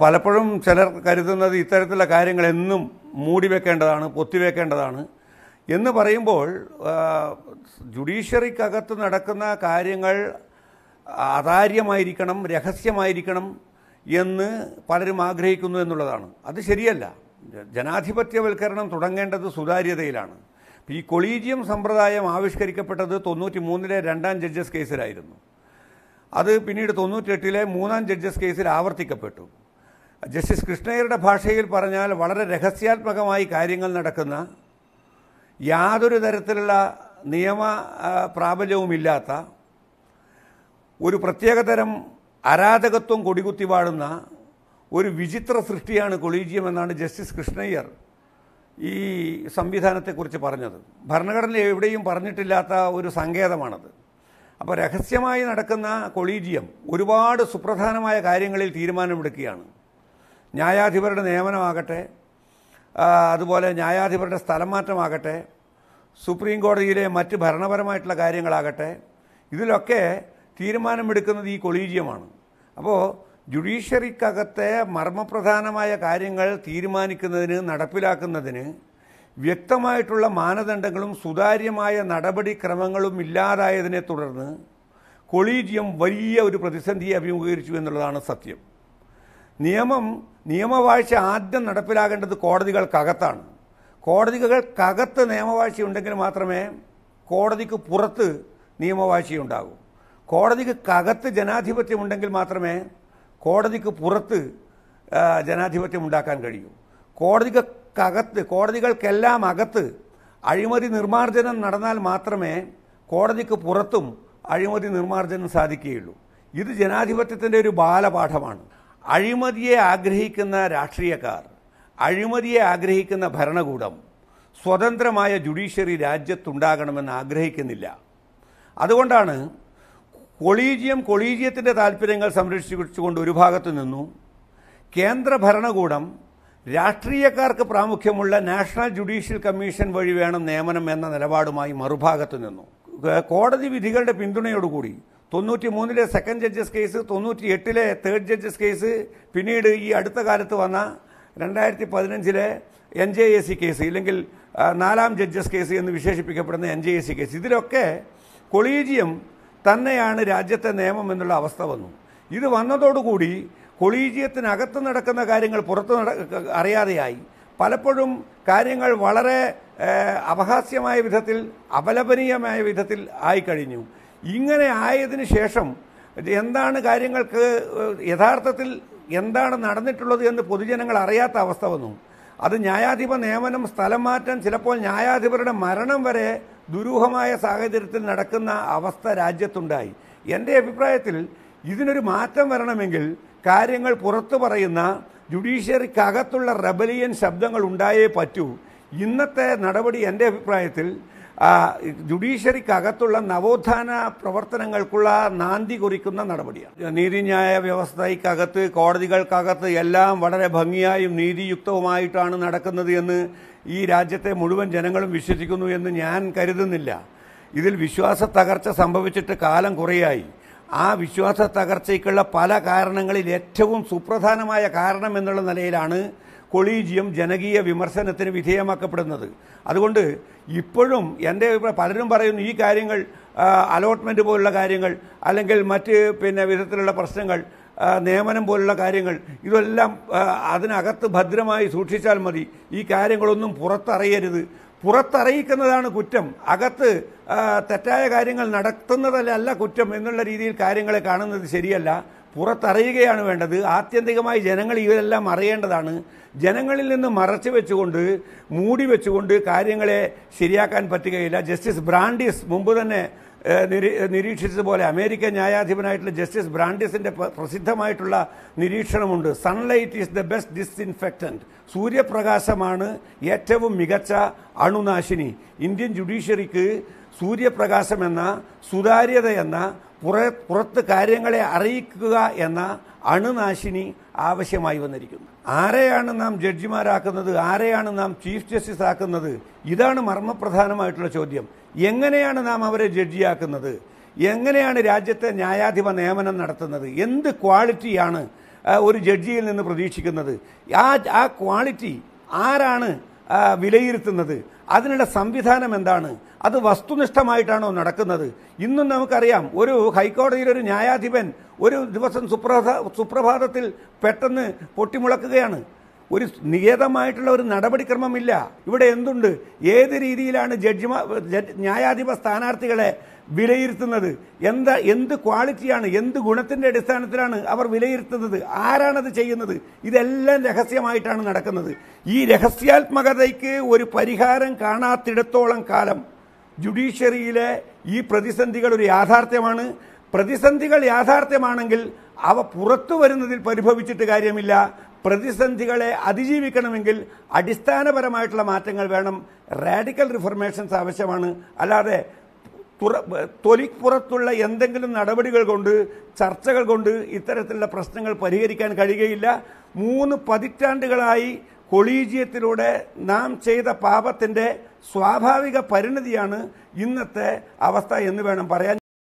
പലപ്പോഴും ചിലർ കരുതുന്നത് ഇത്തരത്തിലുള്ള കാര്യങ്ങൾ എന്നും മൂടിവെക്കേണ്ടതാണ് പൊത്തിവെക്കേണ്ടതാണ് എന്ന് പറയുമ്പോൾ ആ, ജുഡീഷ്യറിക്കകത്ത് നടക്കുന്ന കാര്യങ്ങൾ അതാര്യമായിരിക്കണം രഹസ്യമായിരിക്കണം എന്ന് പലരും ആഗ്രഹിക്കുന്നു എന്നുള്ളതാണ് അത് ശരിയല്ല ജനാധിപത്യവൽക്കരണം തുടങ്ങേണ്ടത് സുതാര്യതയിലാണ് ഈ കൊളീജിയം സമ്പ്രദായം ആവിഷ്കരിക്കപ്പെട്ടത് തൊണ്ണൂറ്റി മൂന്നിലെ രണ്ടാം ജഡ്ജസ് കേസിലായിരുന്നു അത് പിന്നീട് തൊണ്ണൂറ്റെട്ടിലെ മൂന്നാം ജഡ്ജസ് കേസിൽ ആവർത്തിക്കപ്പെട്ടു ജസ്റ്റിസ് കൃഷ്ണയ്യരുടെ ഭാഷയിൽ പറഞ്ഞാൽ വളരെ രഹസ്യാത്മകമായി കാര്യങ്ങൾ നടക്കുന്ന യാതൊരു തരത്തിലുള്ള നിയമ ആ, പ്രാബല്യവുമില്ലാത്ത ഒരു പ്രത്യേകതരം അരാജകത്വം കൊടികുത്തി വാഴുന്ന ഒരു വിചിത്ര സൃഷ്ടിയാണ് കൊളീജിയം എന്നാണ് ജസ്റ്റിസ് കൃഷ്ണയ്യർ ഈ സംവിധാനത്തെക്കുറിച്ച് പറഞ്ഞത് ഭരണഘടനയിൽ എവിടെയും പറഞ്ഞിട്ടില്ലാത്ത ഒരു സങ്കേതമാണത് അപ്പോൾ രഹസ്യമായി നടക്കുന്ന കൊളീജിയം ഒരുപാട് സുപ്രധാനമായ കാര്യങ്ങളിൽ തീരുമാനമെടുക്കുകയാണ് ന്യായാധിപരുടെ നിയമനമാകട്ടെ ആ, അതുപോലെ ന്യായാധിപരുടെ സ്ഥലം മാറ്റമാകട്ടെ സുപ്രീം കോടതിയിലെ മറ്റ് ഭരണപരമായിട്ടുള്ള കാര്യങ്ങളാകട്ടെ ഇതിലൊക്കെ തീരുമാനമെടുക്കുന്നത് ഈ കൊളീജിയമാണ് അപ്പോൾ ജുഡീഷ്യറിക്കകത്തെ മർമ്മപ്രധാനമായ കാര്യങ്ങൾ തീരുമാനിക്കുന്നതിന് നടപ്പിലാക്കുന്നതിന് വ്യക്തമായിട്ടുള്ള മാനദണ്ഡങ്ങളും സുതാര്യമായ നടപടിക്രമങ്ങളും ഇല്ലാതായതിനെ തുടർന്ന് കൊളീജിയം വലിയ ഒരു പ്രതിസന്ധിയെ അഭിമുഖീകരിച്ചു എന്നുള്ളതാണ് സത്യം നിയമം നിയമവാഴ്ച ആദ്യം നടപ്പിലാകേണ്ടത് കോടതികൾക്കകത്താണ് കോടതികൾക്കകത്ത് നിയമവാഴ്ച ഉണ്ടെങ്കിൽ മാത്രമേ കോടതിക്ക് പുറത്ത് നിയമവാഴ്ചയുണ്ടാകൂ കോടതിക്കകത്ത് ജനാധിപത്യം ഉണ്ടെങ്കിൽ മാത്രമേ കോടതിക്ക് പുറത്ത് ആ, ജനാധിപത്യം ഉണ്ടാക്കാൻ കഴിയൂ കോടതിക്കകത്ത് കോടതികൾക്കെല്ലാം അകത്ത് അഴിമതി നിർമ്മാർജ്ജനം നടന്നാൽ മാത്രമേ കോടതിക്ക് പുറത്തും അഴിമതി നിർമ്മാർജ്ജനം സാധിക്കുകയുള്ളൂ ഇത് ജനാധിപത്യത്തിൻ്റെ ഒരു ബാലപാഠമാണ് അഴിമതിയെ ആഗ്രഹിക്കുന്ന രാഷ്ട്രീയക്കാർ അഴിമതിയെ ആഗ്രഹിക്കുന്ന ഭരണകൂടം സ്വതന്ത്രമായ ജുഡീഷ്യറി രാജ്യത്തുണ്ടാകണമെന്ന് ആഗ്രഹിക്കുന്നില്ല അതുകൊണ്ടാണ് കൊളീജിയം കൊളീജിയത്തിൻ്റെ താല്പര്യങ്ങൾ സംരക്ഷിച്ചുകൊണ്ട് ഒരു ഭാഗത്തു നിന്നു കേന്ദ്ര ഭരണകൂടം രാഷ്ട്രീയക്കാർക്ക് പ്രാമുഖ്യമുള്ള നാഷണൽ ജുഡീഷ്യൽ കമ്മീഷൻ വഴി വേണം നിയമനം എന്ന നിലപാടുമായി മറുഭാഗത്തു നിന്നു ഏഹ് കോടതി വിധികളുടെ പിന്തുണയോടുകൂടി തൊണ്ണൂറ്റി മൂന്നിലെ സെക്കൻഡ് ജഡ്ജസ് കേസ് തൊണ്ണൂറ്റി എട്ടിലെ തേർഡ് ജഡ്ജസ് കേസ് പിന്നീട് ഈ അടുത്ത കാലത്ത് വന്ന രണ്ടായിരത്തി പതിനഞ്ചിലെ N J A C case ഇല്ലെങ്കിൽ ആ, നാലാം ജഡ്ജസ് കേസ് എന്ന് വിശേഷിപ്പിക്കപ്പെടുന്ന N J A C case ഇതിലൊക്കെ കൊളീജിയം തന്നെയാണ് രാജ്യത്തെ നിയമം എന്നുള്ള അവസ്ഥ വന്നു ഇത് വന്നതോടുകൂടി കൊളീജിയത്തിനകത്ത് നടക്കുന്ന കാര്യങ്ങൾ പുറത്ത് നട അറിയാതെയായി പലപ്പോഴും കാര്യങ്ങൾ വളരെ ഏഹ്, അപഹാസ്യമായ വിധത്തിൽ അപലപനീയമായ വിധത്തിൽ ആയിക്കഴിഞ്ഞു ഇങ്ങനെ ആയതിനു ശേഷം എന്താണ് കാര്യങ്ങൾക്ക് ഏഹ്, യഥാർത്ഥത്തിൽ എന്താണ് നടന്നിട്ടുള്ളത് എന്ന് പൊതുജനങ്ങൾ അറിയാത്ത അവസ്ഥ വന്നു അത് ന്യായാധിപ നിയമനം സ്ഥലം മാറ്റം ചിലപ്പോൾ ന്യായാധിപരുടെ മരണം വരെ ദുരൂഹമായ സാഹചര്യത്തിൽ നടക്കുന്ന അവസ്ഥ രാജ്യത്തുണ്ടായി എൻ്റെ അഭിപ്രായത്തിൽ ഇതിനൊരു മാറ്റം വരണമെങ്കിൽ കാര്യങ്ങൾ പുറത്തു പറയുന്ന ജുഡീഷ്യറിക്കകത്തുള്ള റബലിയൻ ശബ്ദങ്ങൾ ഉണ്ടായേ പറ്റൂ ഇന്നത്തെ നടപടി എൻ്റെ അഭിപ്രായത്തിൽ ആ, ജുഡീഷ്യറിക്കകത്തുള്ള നവോത്ഥാന പ്രവർത്തനങ്ങൾക്കുള്ള നാന്തി കുറിക്കുന്ന നടപടിയാണ് നീതിന്യായ വ്യവസ്ഥയ്ക്കകത്ത് കോടതികൾക്കകത്ത് എല്ലാം വളരെ ഭംഗിയായും നീതിയുക്തവുമായിട്ടാണ് നടക്കുന്നത് എന്ന് ഈ രാജ്യത്തെ മുഴുവൻ ജനങ്ങളും വിശ്വസിക്കുന്നു എന്ന് ഞാൻ കരുതുന്നില്ല ഇതിൽ വിശ്വാസ തകർച്ച സംഭവിച്ചിട്ട് കാലം കുറയായി ആ വിശ്വാസ തകർച്ചയ്ക്കുള്ള പല കാരണങ്ങളിൽ ഏറ്റവും സുപ്രധാനമായ കാരണം എന്നുള്ള നിലയിലാണ് കൊളീജിയം ജനകീയ വിമർശനത്തിന് വിധേയമാക്കപ്പെടുന്നത് അതുകൊണ്ട് ഇപ്പോഴും എൻ്റെ അഭിപ്രായം പലരും പറയുന്നു ഈ കാര്യങ്ങൾ അലോട്ട്മെൻറ്റ് പോലുള്ള കാര്യങ്ങൾ അല്ലെങ്കിൽ മറ്റ് പിന്നെ വിധത്തിലുള്ള പ്രശ്നങ്ങൾ ആ, നിയമനം പോലുള്ള കാര്യങ്ങൾ ഇതെല്ലാം ആ, അതിനകത്ത് ഭദ്രമായി സൂക്ഷിച്ചാൽ മതി ഈ കാര്യങ്ങളൊന്നും പുറത്തറിയരുത് പുറത്തറിയിക്കുന്നതാണ് കുറ്റം അകത്ത് ആ, തെറ്റായ കാര്യങ്ങൾ നടത്തുന്നതല്ല കുറ്റം എന്നുള്ള രീതിയിൽ കാര്യങ്ങളെ കാണുന്നത് ശരിയല്ല പുറത്തറിയുകയാണ് വേണ്ടത് ആത്യന്തികമായി ജനങ്ങൾ ഇവരെല്ലാം അറിയേണ്ടതാണ് ജനങ്ങളിൽ നിന്ന് മറച്ചു വെച്ചുകൊണ്ട് മൂടി വെച്ചുകൊണ്ട് കാര്യങ്ങളെ ശരിയാക്കാൻ പറ്റുകയില്ല ജസ്റ്റിസ് ബ്രാൻഡിസ് മുമ്പ് തന്നെ ഏഹ്, നിരീ- നിരീക്ഷിച്ചതുപോലെ അമേരിക്കൻ ന്യായാധിപനായിട്ടുള്ള ജസ്റ്റിസ് ബ്രാൻഡിസിന്റെ പ്ര- പ്രസിദ്ധമായിട്ടുള്ള നിരീക്ഷണമുണ്ട് sunlight is the best disinfectant സൂര്യപ്രകാശമാണ് ഏറ്റവും മികച്ച അണുനാശിനി ഇന്ത്യൻ ജുഡീഷ്യറിക്ക് സൂര്യപ്രകാശം എന്ന സുതാര്യത എന്ന പുറ പുറത്ത് കാര്യങ്ങളെ അറിയിക്കുക എന്ന അണുനാശിനി ആവശ്യമായി വന്നിരിക്കുന്നു ആരെയാണ് നാം ജഡ്ജിമാരാക്കുന്നത് ആരെയാണ് നാം ചീഫ് ജസ്റ്റിസ് ആക്കുന്നത് ഇതാണ് മർമ്മപ്രധാനമായിട്ടുള്ള ചോദ്യം എങ്ങനെയാണ് നാം അവരെ ജഡ്ജിയാക്കുന്നത് എങ്ങനെയാണ് രാജ്യത്തെ ന്യായാധിപ നിയമനം നടത്തുന്നത് എന്ത് ക്വാളിറ്റിയാണ് ആ, ഒരു ജഡ്ജിയിൽ നിന്ന് പ്രതീക്ഷിക്കുന്നത് ആ ആ ക്വാളിറ്റി ആരാണ് ആ, വിലയിരുത്തുന്നത് അതിനുള്ള സംവിധാനം എന്താണ് അത് വസ്തുനിഷ്ഠമായിട്ടാണോ നടക്കുന്നത് ഇന്നും നമുക്കറിയാം ഒരു ഹൈക്കോടതിയിലൊരു ന്യായാധിപൻ ഒരു ദിവസം സുപ്രഭാ സുപ്രഭാതത്തിൽ പെട്ടെന്ന് പൊട്ടിമുളക്കുകയാണ് ഒരു നിയതമായിട്ടുള്ള ഒരു നടപടിക്രമമില്ല ഇവിടെ എന്തുണ്ട് ഏത് രീതിയിലാണ് ജഡ്ജിമാ ജഡ്- ന്യായാധിപ സ്ഥാനാർത്ഥികളെ വിലയിരുത്തുന്നത് എന്താ എന്ത് ക്വാളിറ്റിയാണ് എന്ത് ഗുണത്തിന്റെ അടിസ്ഥാനത്തിലാണ് അവർ വിലയിരുത്തുന്നത് ആരാണത് ചെയ്യുന്നത് ഇതെല്ലാം രഹസ്യമായിട്ടാണ് നടക്കുന്നത് ഈ രഹസ്യാത്മകതയ്ക്ക് ഒരു പരിഹാരം കാണാത്തിടത്തോളം കാലം ജുഡീഷ്യറിയിലെ ഈ പ്രതിസന്ധികൾ ഒരു യാഥാർത്ഥ്യമാണ് പ്രതിസന്ധികൾ യാഥാർത്ഥ്യമാണെങ്കിൽ അവ പുറത്തു വരുന്നതിൽ പരിഭവിച്ചിട്ട് കാര്യമില്ല പ്രതിസന്ധികളെ അതിജീവിക്കണമെങ്കിൽ അടിസ്ഥാനപരമായിട്ടുള്ള മാറ്റങ്ങൾ വേണം റാഡിക്കൽ റിഫർമേഷൻസ് ആവശ്യമാണ് അല്ലാതെ തുറ തൊലിപ്പുറത്തുള്ള എന്തെങ്കിലും നടപടികൾ കൊണ്ട് ചർച്ചകൾ കൊണ്ട് ഇത്തരത്തിലുള്ള പ്രശ്നങ്ങൾ പരിഹരിക്കാൻ കഴിയുകയില്ല മൂന്ന് പതിറ്റാണ്ടുകളായി കൊളീജിയത്തിലൂടെ നാം ചെയ്ത പാപത്തിൻ്റെ സ്വാഭാവിക പരിണതിയാണ് ഇന്നത്തെ അവസ്ഥ എന്ന് വേണം പറയാൻ